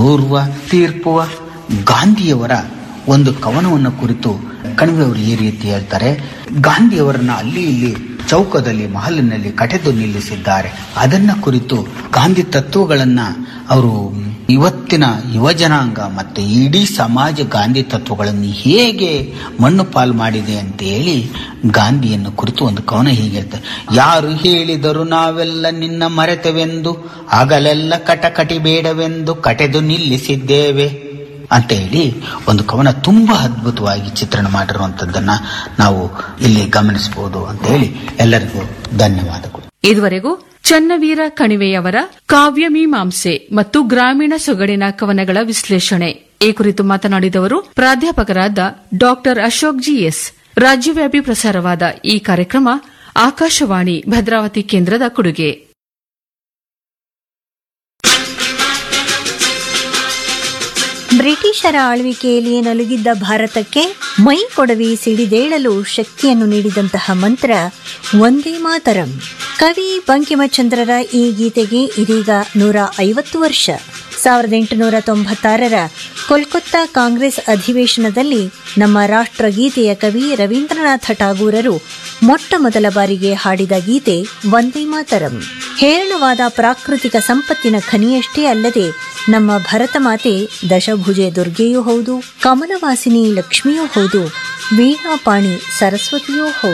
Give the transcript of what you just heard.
ಪೂರ್ವ ತೀರ್ಪುವ ಗಾಂಧಿಯವರ ಒಂದು ಕವನವನ್ನು ಕುರಿತು ಕಣಿವೆಯವರು ಈ ರೀತಿ ಹೇಳ್ತಾರೆ ಗಾಂಧಿಯವರನ್ನ ಅಲ್ಲಿ ಇಲ್ಲಿ ಚೌಕದಲ್ಲಿ ಮಹಲಿನಲ್ಲಿ ಕಟೆದು ನಿಲ್ಲಿಸಿದ್ದಾರೆ ಅದನ್ನ ಕುರಿತು ಗಾಂಧಿ ತತ್ವಗಳನ್ನ ಅವರು ಇವತ್ತಿನ ಯುವಜನಾಂಗ ಮತ್ತು ಇಡೀ ಸಮಾಜ ಗಾಂಧಿ ತತ್ವಗಳನ್ನು ಹೇಗೆ ಮಣ್ಣು ಪಾಲು ಮಾಡಿದೆ ಅಂತ ಹೇಳಿ ಗಾಂಧಿಯನ್ನು ಕುರಿತು ಒಂದು ಕವನ ಹೀಗೆ ಹೇಳ್ತಾರೆ ಯಾರು ಹೇಳಿದರು ನಾವೆಲ್ಲ ನಿನ್ನ ಮರೆತೆವೆಂದು ಆಗಲೆಲ್ಲ ಕಟಕಟಿ ಬೇಡವೆಂದು ಕಟೆದು ನಿಲ್ಲಿಸಿದ್ದೇವೆ ಅಂತ ಹೇಳಿ ಒಂದು ಕವನ ತುಂಬಾ ಅದ್ಭುತವಾಗಿ ಚಿತ್ರಣ ಮಾಡಿರುವಂತದ್ದನ್ನ ನಾವು ಇಲ್ಲಿ ಗಮನಿಸಬಹುದು ಅಂತ ಹೇಳಿ ಎಲ್ಲರಿಗೂ ಧನ್ಯವಾದಗಳು ಇದುವರೆಗೂ ಚನ್ನವೀರ ಕಣಿವೆಯವರ ಕಾವ್ಯಮೀಮಾಂಸೆ ಮತ್ತು ಗ್ರಾಮೀಣ ಸೊಗಡಿನ ಕವನಗಳ ವಿಶ್ಲೇಷಣೆ ಈ ಕುರಿತು ಮಾತನಾಡಿದವರು ಪ್ರಾಧ್ಯಾಪಕರಾದ ಡಾಕ್ಟರ್ ಅಶೋಕ್ ಜಿಎಸ್ ರಾಜ್ಯವ್ಯಾಪಿ ಪ್ರಸಾರವಾದ ಈ ಕಾರ್ಯಕ್ರಮ ಆಕಾಶವಾಣಿ ಭದ್ರಾವತಿ ಕೇಂದ್ರದ ಕೊಡುಗೆ ಬ್ರಿಟಿಷರ ಆಳ್ವಿಕೆಯಲ್ಲಿ ನಲುಗಿದ್ದ ಭಾರತಕ್ಕೆ ಮೈ ಕೊಡವಿ ಸಿಡಿದೇಳಲು ಶಕ್ತಿಯನ್ನು ನೀಡಿದಂತಹ ಮಂತ್ರ ಒಂದೇ ಮಾತರಂ ಕವಿ ಬಂಕಿಮಚಂದ್ರರ ಈ ಗೀತೆಗೆ ಇದೀಗ ನೂರ ಐವತ್ತು ವರ್ಷ ಸಾವಿರದ ಎಂಟುನೂರ ತೊಂಬತ್ತಾರರ ಕೋಲ್ಕತ್ತಾ ಕಾಂಗ್ರೆಸ್ ಅಧಿವೇಶನದಲ್ಲಿ ನಮ್ಮ ರಾಷ್ಟ್ರಗೀತೆಯ ಕವಿ ರವೀಂದ್ರನಾಥ ಠಾಗೂರರು ಮೊಟ್ಟ ಮೊದಲ ಬಾರಿಗೆ ಹಾಡಿದ ಗೀತೆ ವಂದೇ ಮಾತರಂ ಹೇರಳವಾದ ಪ್ರಾಕೃತಿಕ ಸಂಪತ್ತಿನ ಖನಿಯಷ್ಟೇ ಅಲ್ಲದೆ ನಮ್ಮ ಭರತ ಮಾತೆ ದಶಭುಜೆ ದುರ್ಗೆಯೂ ಹೌದು ಕಮಲವಾಸಿನಿ ಲಕ್ಷ್ಮಿಯೂ ಹೌದು ವೀಣಾಪಾಣಿ ಸರಸ್ವತಿಯೂ ಹೌದು